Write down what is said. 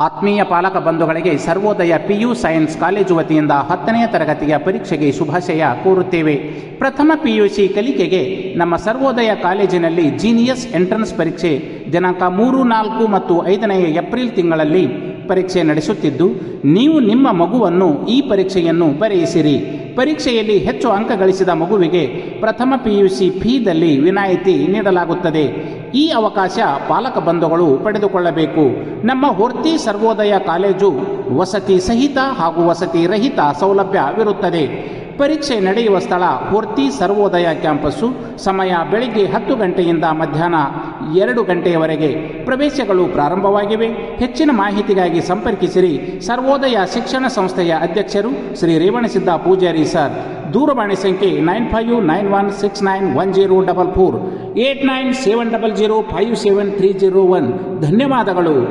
ಆತ್ಮೀಯ ಪಾಲಕ ಬಂಧುಗಳಿಗೆ ಸರ್ವೋದಯ ಪಿಯು ಸೈನ್ಸ್ ಕಾಲೇಜು ವತಿಯಿಂದ ಹತ್ತನೆಯ ತರಗತಿಯ ಪರೀಕ್ಷೆಗೆ ಶುಭಾಶಯ ಕೋರುತ್ತೇವೆ ಪ್ರಥಮ ಪಿಯುಸಿ ಕಲಿಕೆಗೆ ನಮ್ಮ ಸರ್ವೋದಯ ಕಾಲೇಜಿನಲ್ಲಿ ಜೀನಿಯಸ್ ಎಂಟ್ರನ್ಸ್ ಪರೀಕ್ಷೆ ದಿನಾಂಕ ಮೂರು ನಾಲ್ಕು ಮತ್ತು ಐದನೇ ಏಪ್ರಿಲ್ ತಿಂಗಳಲ್ಲಿ ಪರೀಕ್ಷೆ ನಡೆಸುತ್ತಿದ್ದು ನೀವು ನಿಮ್ಮ ಮಗುವನ್ನು ಈ ಪರೀಕ್ಷೆಯನ್ನು ಬರೆಯಿಸಿರಿ ಪರೀಕ್ಷೆಯಲ್ಲಿ ಹೆಚ್ಚು ಅಂಕ ಗಳಿಸಿದ ಮಗುವಿಗೆ ಪ್ರಥಮ ಪಿಯುಸಿ ಫೀದಲ್ಲಿ ವಿನಾಯಿತಿ ನೀಡಲಾಗುತ್ತದೆ ಈ ಅವಕಾಶ ಪಾಲಕ ಬಂಧುಗಳು ಪಡೆದುಕೊಳ್ಳಬೇಕು ನಮ್ಮ ಹೊರ್ತಿ ಸರ್ವೋದಯ ಕಾಲೇಜು ವಸತಿ ಸಹಿತ ಹಾಗೂ ವಸತಿ ರಹಿತ ಸೌಲಭ್ಯವಿರುತ್ತದೆ ಪರೀಕ್ಷೆ ನಡೆಯುವ ಸ್ಥಳ ಹೊರ್ತಿ ಸರ್ವೋದಯ ಕ್ಯಾಂಪಸ್ಸು ಸಮಯ ಬೆಳಿಗ್ಗೆ ಹತ್ತು ಗಂಟೆಯಿಂದ ಮಧ್ಯಾಹ್ನ ಎರಡು ಗಂಟೆಯವರೆಗೆ ಪ್ರವೇಶಗಳು ಪ್ರಾರಂಭವಾಗಿವೆ ಹೆಚ್ಚಿನ ಮಾಹಿತಿಗಾಗಿ ಸಂಪರ್ಕಿಸಿರಿ ಸರ್ವೋದಯ ಶಿಕ್ಷಣ ಸಂಸ್ಥೆಯ ಅಧ್ಯಕ್ಷರು ಶ್ರೀ ರೇವಣಸಿದ್ದ ಪೂಜಾರಿ ಸರ್ ದೂರವಾಣಿ ಸಂಖ್ಯೆ nine five nine one six nine one zero double four eight nine seven double zero five seven three zero one ಧನ್ಯವಾದಗಳು